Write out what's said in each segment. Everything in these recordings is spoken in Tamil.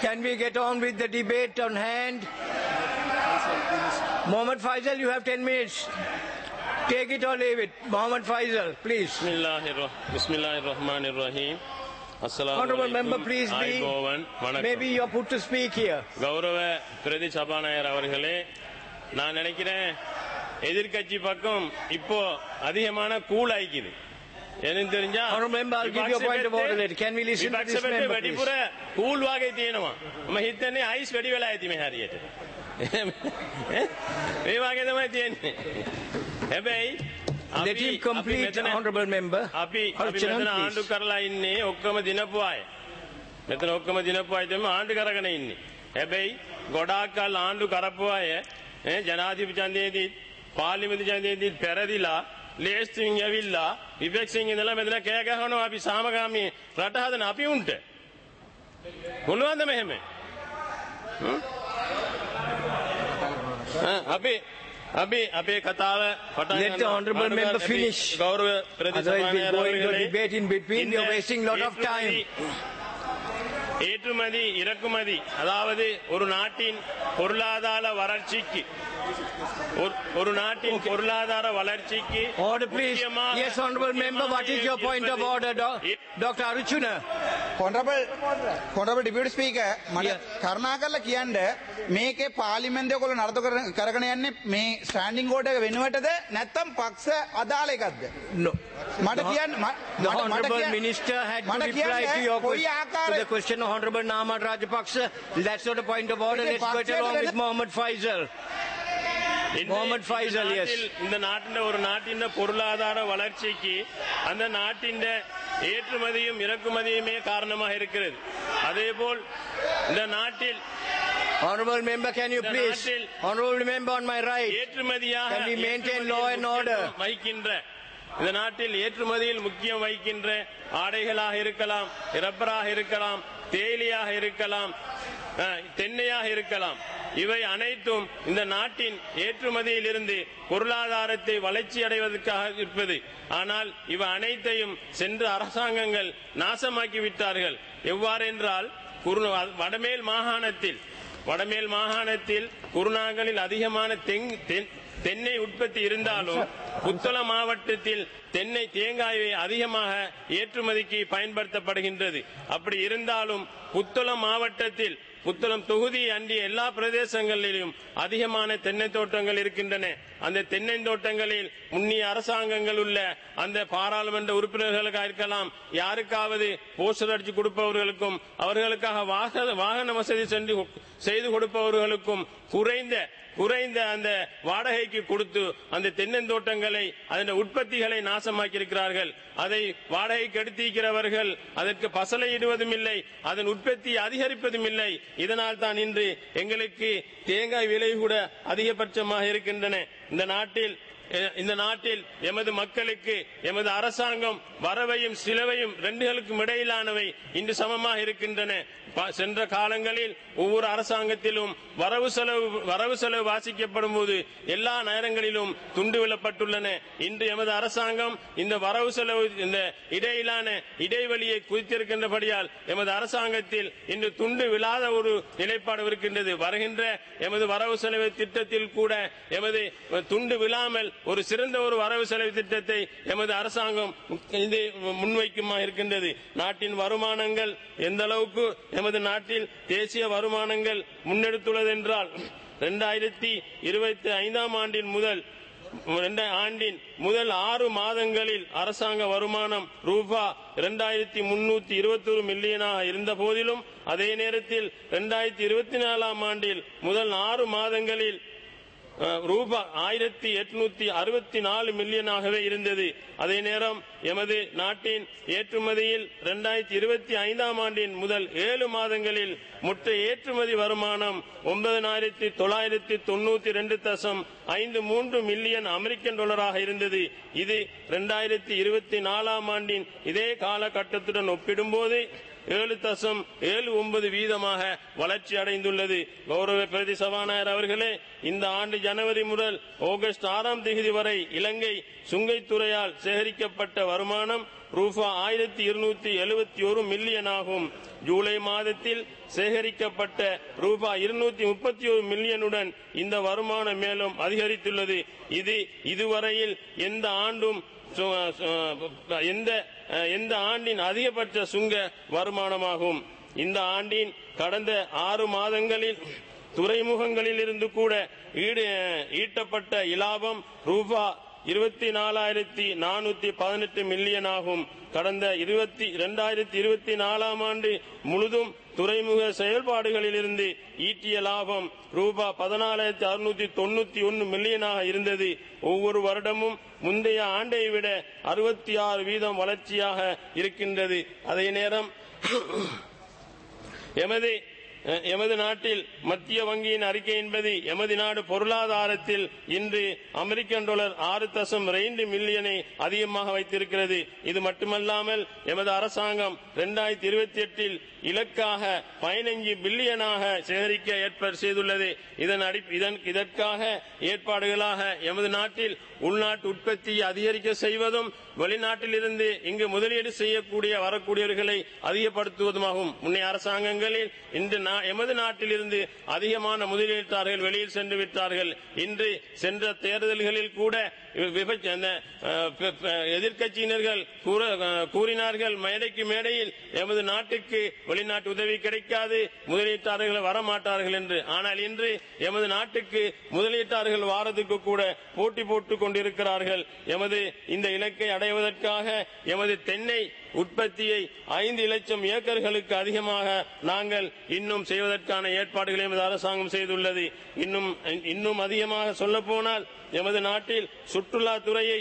Can we get on with the debate on hand? Mohammed Faisal, you have 10 minutes. Take it or leave it. Mohammed Faisal, please. பிஸ்மில்லாஹிர் ரஹ்மானிர் ரஹீம் அஸ்ஸலாமு Honorable member, அலைக்கும். please be. ஆய்போவன் வணக்கம் Maybe you're put to speak here. கௌரவ பிரதி சபாநாயகர் அவர்களே நான் நினைக்கிறேன் எதிர்க்கட்சி பக்கம் இப்போ அதிகமான கூல் ஆயிக்குது எனக்கு தெரிஞ்சா Honorable member, I'll give you a point of order later. Can we listen to this විපක්ෂ member, වැඩිපුර please? කූල් වගේ තියෙනවා මම හිතන්නේ අයිස් වැඩි වෙලා ඇති මේ හරියට මේ වගේ තමයි තියෙන්නේ හැබැයි Let අපි- him අපි complete, මෙතන- honorable member. අපි අපි Archana, මෙතන please. ආණ්ඩු කරලා ඉන්නේ ඔක්කොම දිනපු අය. මෙතන ඔක්කොම දිනපු අය තමයි ආණ්ඩු කරගෙන ඉන්නේ. හැබැයි ගොඩාක් කල් ආණ්ඩු කරපු අය ඈ ජනාධිපති ඡන්දයේදී පාර්ලිමේන්තු ඡන්දයේදී පෙරදිලා ලේස්තින් ඇවිල්ලා විපක්ෂයෙන් ඉඳලා මෙතන කෑ ගහනවා අපි සාමගාමී රට හදන අපි උන්ට. පුළුවන්ද මෙහෙම? හ්ම්? ඈ, අපි අපි අපේ කතාව පටන් Let the ගන්නවා. honourable ආණ්ඩුකාර member අපි finish. ගෞරව Otherwise we'll go into a பிரதிசபாநாயகர் debate in between. We are இந்த wasting a lot of time. ஏற்றுமதி- ஏற்றுமதி இறக்குமதி அதாவது ஒரு நாட்டின் பொருளாதார வளர்ச்சிக்கு ஒரு- ஒரு நாட்டின் பொருளாதார வளர்ச்சிக்கு Order, please. முக்கியமாக- Yes, honorable member, what is your point of order, Do- Dr. Aruchuna? Honourable honourable deputy speaker මට Yeah. කරුණා කරලා කියන්න මේකේ පාර්ලිමේන්තුව කොල්ල නඩත්තු කර- කරගෙන යන්නේ මේ ස්ටෑන්ඩින් ඕඩර් එක වෙනුවටද නැත්නම් පක්ෂ අදාළ එකක්ද No. මට The hon- කියන්න ම- The මට- මට Honourable කියන්න- Minister had to මට reply කියන්න to your කොයි question, to ආකාරය the question of Honourable Naman Rajapaksa. That's not a point of order. Okay, Let's get Paksha along is- with Mohammed Faisal. இந்த- Mohammed இந்த Faisal, yes. நாட்டில் இந்த நாட்டின் ஒரு நாட்டின் பொருளாதார வளர்ச்சிக்கு அந்த நாட்டின் ஏற்றுமதியும் இறக்குமதியுமே காரணமாக இருக்கிறது அதேபோல் இந்த நாட்டில் Honourable member, can you The please? நாட்டில்- Honourable member on my right. ஏற்றுமதியாக Can we maintain ஏற்றுமதியில் law and order? முக்கியத்துவம் வகிக்கின்ற இந்த நாட்டில் ஏற்றுமதியில் முக்கியம் வகிக்கின்ற ஆடைகளாக இருக்கலாம் ரப்பராக இருக்கலாம் தேயிலையாக இருக்கலாம் அஹ், தென்னையாக இருக்கலாம் இவை அனைத்தும் இந்த நாட்டின் ஏற்றுமதியில் இருந்து பொருளாதாரத்தை வளர்ச்சி அடைவதற்காக இருப்பது ஆனால் இவை அனைத்தையும் சென்ற அரசாங்கங்கள் நாசமாக்கி விட்டார்கள் எவ்வாறு என்றால் குரு- வடமேல் மாகாணத்தில் வடமேல் மாகாணத்தில் குருநாகலில் அதிகமான தெங்- தென்- தென்னை உற்பத்தி இருந்தாலும் புத்தளம் மாவட்டத்தில் தென்னை தேங்காயை அதிகமாக ஏற்றுமதிக்கு பயன்படுத்தப்படுகின்றது அப்படி இருந்தாலும் புத்தளம் மாவட்டத்தில் புத்தளம் தொகுதி அண்டிய எல்லா பிரதேசங்களிலும் அதிகமான தென்னை தோட்டங்கள் இருக்கின்றன அந்த தென்னை தோட்டங்களில் முன்னிய அரசாங்கங்கள் உள்ள அந்த பாராளுமன்ற உறுப்பினர்களுக்காக இருக்கலாம் யாருக்காவது போஸ்டர் அடிச்சு கொடுப்பவர்களுக்கும் அவர்களுக்காக வாக- வாகன வசதி சென்று செய்து கொடுப்பவர்களுக்கும் குறைந்த குறைந்த அந்த வாடகைக்கு கொடுத்து அந்த தென்னந்தோட்டங்களை அதன் உற்பத்திகளை நாசமாக்கி இருக்கிறார்கள் அதை வாடகைக்கு எடுத்திருக்கிறவர்கள் அதற்கு பசலையிடுவதும் இல்லை அதன் உற்பத்தி அதிகரிப்பதும் இல்லை இதனால் தான் இன்று எங்களுக்கு தேங்காய் விலை கூட அதிகபட்சமாக இருக்கின்றன இந்த நாட்டில் எ- இந்த நாட்டில் எமது மக்களுக்கு எமது அரசாங்கம் வரவையும் சிலவையும் ரெண்டுகளுக்கும் இடையிலானவை இன்று சமமாக இருக்கின்றன ப- சென்ற காலங்களில் ஒவ்வொரு அரசாங்கத்திலும் வரவு செலவு வரவு செலவு வாசிக்கப்படும் போது எல்லா நேரங்களிலும் துண்டு விழப்பட்டுள்ளன இன்று எமது அரசாங்கம் இந்த வரவு செலவு இந்த இடையிலான இடைவெளியை குறித்திருக்கின்றபடியால் எமது அரசாங்கத்தில் இன்று துண்டு விழாத ஒரு நிலைப்பாடு இருக்கின்றது வருகின்ற எமது வரவு செலவு திட்டத்தில் கூட எமது துண்டு விழாமல் ஒரு சிறந்த ஒரு வரவு செலவு திட்டத்தை எமது அரசாங்கம் இது முன்வைக்குமா இருக்கின்றது நாட்டின் வருமானங்கள் எந்த அளவுக்கு எமது நாட்டில் தேசிய வருமானங்கள் முன்னெடுத்துள்ளது என்றால் இரண்டாயிரத்தி இருபத்தி ஐந்தாம் ஆண்டின் முதல் இரண்டு ஆண்டின் முதல் ஆறு மாதங்களில் அரசாங்க வருமானம் ரூபா இரண்டாயிரத்தி முன்னூத்தி இருபத்தொரு மில்லியனாக இருந்த போதிலும் அதே நேரத்தில் இரண்டாயிரத்தி இருபத்தி நாலாம் ஆண்டில் முதல் ஆறு மாதங்களில் அஹ், ரூபாய் ஆயிரத்தி எட்நூத்தி அறுபத்தி நாலு மில்லியனாகவே இருந்தது அதே நேரம் எமது நாட்டின் ஏற்றுமதியில் இரண்டாயிரத்தி இருபத்தி ஐந்தாம் ஆண்டின் முதல் ஏழு மாதங்களில் மொத்த ஏற்றுமதி வருமானம் ஒன்பதனாயிரத்தி தொள்ளாயிரத்தி தொண்ணூத்தி ரெண்டு தசம் ஐந்து மூன்று மில்லியன் அமெரிக்கன் டாலராக இருந்தது இது இரண்டாயிரத்தி இருபத்தி நாலாம் ஆண்டின் இதே காலகட்டத்துடன் ஒப்பிடும்போது ஏழு தசம் ஏழு ஒன்பது வீதமாக வளர்ச்சி அடைந்துள்ளது கௌரவ பிரதி சபாநாயகர் அவர்களே இந்த ஆண்டு ஜனவரி முதல் ஆகஸ்ட் ஆறாம் தேதி வரை இலங்கை சுங்கைத்துறையால் சேகரிக்கப்பட்ட வருமானம் ரூபா ஆயிரத்தி இருநூத்தி எழுபத்தி ஒரு மில்லியன் ஆகும் ஜூலை மாதத்தில் சேகரிக்கப்பட்ட ரூபாய் இருநூத்தி முப்பத்தி ஒரு மில்லியனுடன் இந்த வருமானம் மேலும் அதிகரித்துள்ளது இது இதுவரையில் எந்த ஆண்டும் சு- சு- எந்த எந்த ஆண்டின் அதிகபட்ச சுங்க வருமானமாகும் இந்த ஆண்டின் கடந்த ஆறு மாதங்களில் துறைமுகங்களில் இருந்து கூட ஈடு ஈட்டப்பட்ட இலாபம் ரூபா இருபத்தி நாலாயிரத்தி நானூத்தி பதினெட்டு மில்லியன் ஆகும் கடந்த இருபத்தி இரண்டாயிரத்தி இருபத்தி நாலாம் ஆண்டு முழுதும் துறைமுக செயல்பாடுகளில் இருந்து ஈட்டிய லாபம் ரூபா பதினாலாயிரத்தி அறுநூத்தி தொண்ணூத்தி ஒன்னு மில்லியனாக இருந்தது ஒவ்வொரு வருடமும் முந்தைய ஆண்டை விட அறுபத்தி ஆறு வீதம் வளர்ச்சியாக இருக்கின்றது அதே நேரம் எமது அஹ், எமது நாட்டில் மத்திய வங்கியின் அறிக்கை என்பது எமது நாடு பொருளாதாரத்தில் இன்று அமெரிக்கன் டாலர் ஆறு தசம் ரெண்டு மில்லியனை அதிகமாக வைத்திருக்கிறது இது மட்டுமல்லாமல் எமது அரசாங்கம் இரண்டாயிரத்தி இருபத்தி எட்டில் இலக்காக பதினைஞ்சு பில்லியனாக சேகரிக்க ஏற்பாடு செய்துள்ளது இதன் அடி இதன் இதற்காக ஏற்பாடுகளாக எமது நாட்டில் உள்நாட்டு உற்பத்தியை அதிகரிக்க செய்வதும் வெளிநாட்டிலிருந்து இங்கு முதலீடு செய்யக்கூடிய வரக்கூடியவர்களை அதிகப்படுத்துவதுமாகும் முன்னைய அரசாங்கங்களில் இன்று நா- எமது நாட்டிலிருந்து அதிகமான முதலீட்டாளர்கள் வெளியில் சென்று விட்டார்கள் இன்று சென்ற தேர்தல்களில் கூட விபச்சி- அந்த, அஹ், ப- ப- எதிர்க்கட்சியினர்கள் கூற- அஹ், கூறினார்கள் மேடைக்கு மேடையில் எமது நாட்டுக்கு வெளிநாட்டு உதவி கிடைக்காது முதலீட்டாளர்கள் வரமாட்டார்கள் என்று ஆனால் இன்று எமது நாட்டுக்கு முதலீட்டாளர்கள் வாரத்துக்கு கூட போட்டி போட்டுக் கொண்டிருக்கிறார்கள் எமது இந்த இலக்கை அடைவதற்காக எமது தென்னை உற்பத்தியை ஐந்து லட்சம் ஏக்கர்களுக்கு அதிகமாக நாங்கள் இன்னும் செய்வதற்கான ஏற்பாடுகளை எமது அரசாங்கம் செய்துள்ளது இன்னும் இன்னும் அதிகமாக சொல்ல போனால் எமது நாட்டில் சுற்றுலாத்துறையை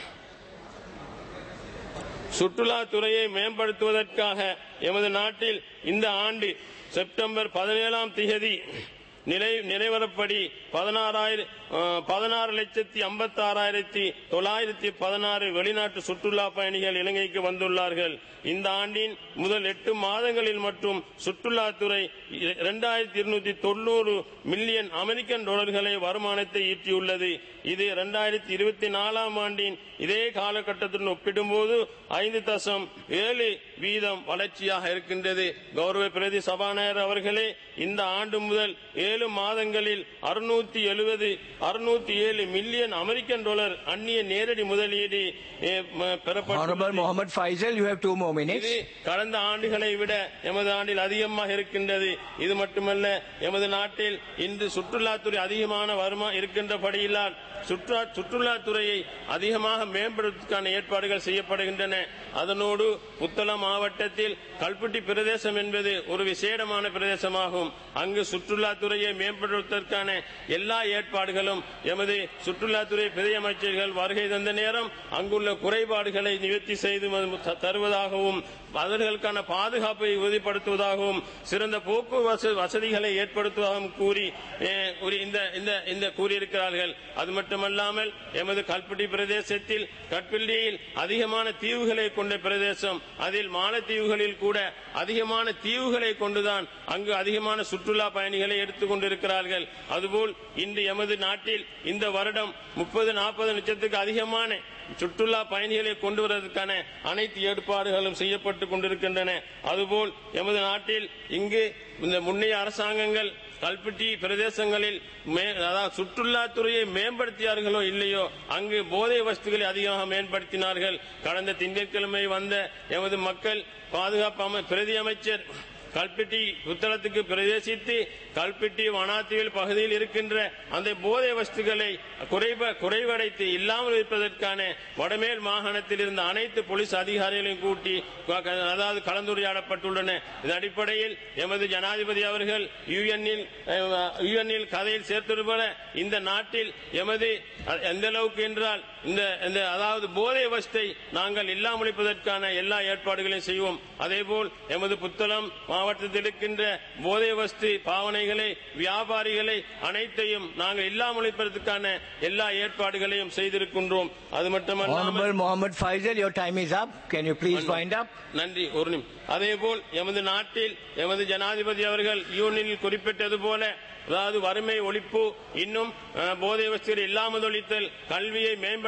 சுற்றுலாத்துறையை மேம்படுத்துவதற்காக எமது நாட்டில் இந்த ஆண்டு செப்டம்பர் பதினேழாம் திகதி நிலை நிலைவரப்படி பதினாறாயிரம் பதினாறு லட்சத்தி ஐம்பத்தி ஆறாயிரத்தி தொள்ளாயிரத்தி பதினாறு வெளிநாட்டு சுற்றுலா பயணிகள் இலங்கைக்கு வந்துள்ளார்கள் இந்த ஆண்டின் முதல் எட்டு மாதங்களில் மட்டும் சுற்றுலாத்துறை இரண்டாயிரத்தி இருநூத்தி தொண்ணூறு மில்லியன் அமெரிக்கன் டாலர்களை வருமானத்தை ஈட்டியுள்ளது இது இரண்டாயிரத்தி இருபத்தி நாலாம் ஆண்டின் இதே காலகட்டத்துடன் ஒப்பிடும்போது ஐந்து தசம் ஏழு வீதம் வளர்ச்சியாக இருக்கின்றது கௌரவ பிரதி சபாநாயகர் அவர்களே இந்த ஆண்டு முதல் ஏழு மாதங்களில் அறுநூத்தி எழுபது அறுநூத்தி ஏழு மில்லியன் அமெரிக்கன் டாலர் அந்நிய நேரடி முதலீடு eh, ம- Honorable பெறப்பட்டுள்ளது Mohammed Faisal, you have two more minutes. இது கடந்த ஆண்டுகளை விட எமது ஆண்டில் அதிகமாக இருக்கின்றது இது மட்டுமல்ல எமது நாட்டில் இன்று சுற்றுலாத்துறை அதிகமான வருமா இருக்கின்றபடியினால் சுற்றுலா சுற்றுலாத்துறையை அதிகமாக மேம்படுத்துவதற்கான ஏற்பாடுகள் செய்யப்படுகின்றன அதனோடு புத்தளம் மாவட்டத்தில் கல்பட்டி பிரதேசம் என்பது ஒரு விசேடமான பிரதேசமாகும் அங்கு சுற்றுலாத்துறையை மேம்படுத்துவதற்கான எல்லா ஏற்பாடுகளும் எமது சுற்றுலாத்துறை பிரதி அமைச்சர்கள் வருகை தந்த நேரம் அங்குள்ள குறைபாடுகளை நிவர்த்தி செய்து ம- தருவதாகவும் அவர்களுக்கான பாதுகாப்பை உறுதிப்படுத்துவதாகவும் சிறந்த போக்குவரத்து வசதிகளை ஏற்படுத்துவதாகவும் கூறி eh, ஒரு இந்த இந்த இந்த கூறியிருக்கிறார்கள் அது மட்டுமல்லாமல் எமது கல்பட்டி பிரதேசத்தில் கட்பிள்ளியில் அதிகமான தீவுகளை கொண்ட பிரதேசம் அதில் மாலத்தீவுகளில் கூட அதிகமான தீவுகளை கொண்டுதான் அங்கு அதிகமான சுற்றுலா பயணிகளை எடுத்துக் கொண்டிருக்கிறார்கள் அதுபோல் இன்று எமது நாட்டில் இந்த வருடம் முப்பது நாற்பது லட்சத்துக்கு அதிகமான சுற்றுலா பயணிகளை கொண்டு வருவதற்கான அனைத்து ஏற்பாடுகளும் செய்யப்பட்டுக் கொண்டிருக்கின்றன அதுபோல் எமது நாட்டில் இங்கு இந்த முன்னைய அரசாங்கங்கள் கல்பட்டி பிரதேசங்களில் மே- அதாவது சுற்றுலாத்துறையை மேம்படுத்தியார்களோ இல்லையோ அங்கு போதை வஸ்துகளை அதிகமாக மேம்படுத்தினார்கள் கடந்த திங்கட்கிழமை வந்த எமது மக்கள் பாதுகாப்பு அமை பிரதி அமைச்சர் கல்பெட்டி புத்தளத்துக்கு பிரதேசித்து கல்பெட்டி வனாத்தீவில் பகுதியில் இருக்கின்ற அந்த போதை வஸ்துகளை குறைப குறைவடைத்து இல்லாமல் இருப்பதற்கான வடமேல் மாகாணத்தில் இருந்த அனைத்து போலீஸ் அதிகாரிகளையும் கூட்டி க- க- அதாவது கலந்துரையாடப்பட்டுள்ளன இதன் அடிப்படையில் எமது ஜனாதிபதி அவர்கள் யுஎன்னில் யுஎன்னில் கதையில் சேர்த்தது போல இந்த நாட்டில் எமது அ- எந்த அளவுக்கு என்றால் இந்த இந்த அதாவது போதை வஸ்தை நாங்கள் இல்லாமொழிப்பதற்கான எல்லா ஏற்பாடுகளையும் செய்வோம் அதேபோல் எமது புத்தளம் மாவட்டத்தில் இருக்கின்ற போதை வஸ்து பாவனைகளை வியாபாரிகளை அனைத்தையும் நாங்கள் இல்லாமொழிப்பதற்கான எல்லா ஏற்பாடுகளையும் செய்திருக்கின்றோம் அது மட்டுமல்லாமல் Honorable Mohammed Faisal, your time is up. Can you please wind up? நன்றி ஒரு நிமிடம் அதேபோல் எமது நாட்டில் எமது ஜனாதிபதி அவர்கள் யூனியனில் குறிப்பிட்டது போல அதாவது வறுமை ஒழிப்பு இன்னும் அஹ், போதை வஸ்துகள் இல்லாமல் ஒழித்தல் கல்வியை மேம்படுத்த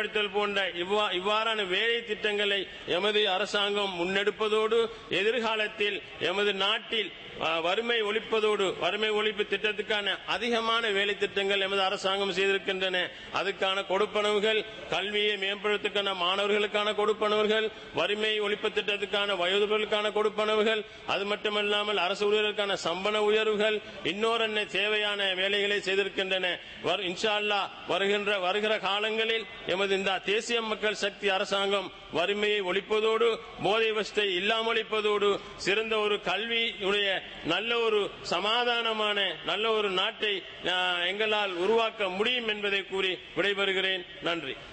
மேம்படுத்தல் போன்ற இவ்வா- இவ்வாறான வேலை திட்டங்களை எமது அரசாங்கம் முன்னெடுப்பதோடு எதிர்காலத்தில் எமது நாட்டில் ஆ, வறுமை ஒழிப்பதோடு வறுமை ஒழிப்பு திட்டத்துக்கான அதிகமான வேலை திட்டங்கள் எமது அரசாங்கம் செய்திருக்கின்றன அதுக்கான கொடுப்பனவுகள் கல்வியை மேம்படுத்துக்கான மாணவர்களுக்கான கொடுப்பனவுகள் வறுமை ஒழிப்பு திட்டத்துக்கான வயோதிபர்களுக்கான கொடுப்பனவுகள் அது மட்டுமல்லாமல் அரசு ஊழியர்களுக்கான சம்பள உயர்வுகள் இன்னொரு என்ன தேவையான வேலைகளை செய்திருக்கின்றன வர்- இன்ஷா அல்லாஹ் வருகின்ற வருகிற காலங்களில் எமது இந்த தேசிய மக்கள் சக்தி அரசாங்கம் வறுமையை ஒழிப்பதோடு போதை வசத்தை இல்லாமொழிப்பதோடு சிறந்த ஒரு கல்வியுடைய நல்ல ஒரு சமாதானமான நல்ல ஒரு நாட்டை ஆ, எங்களால் உருவாக்க முடியும் என்பதை கூறி விடைபெறுகிறேன் நன்றி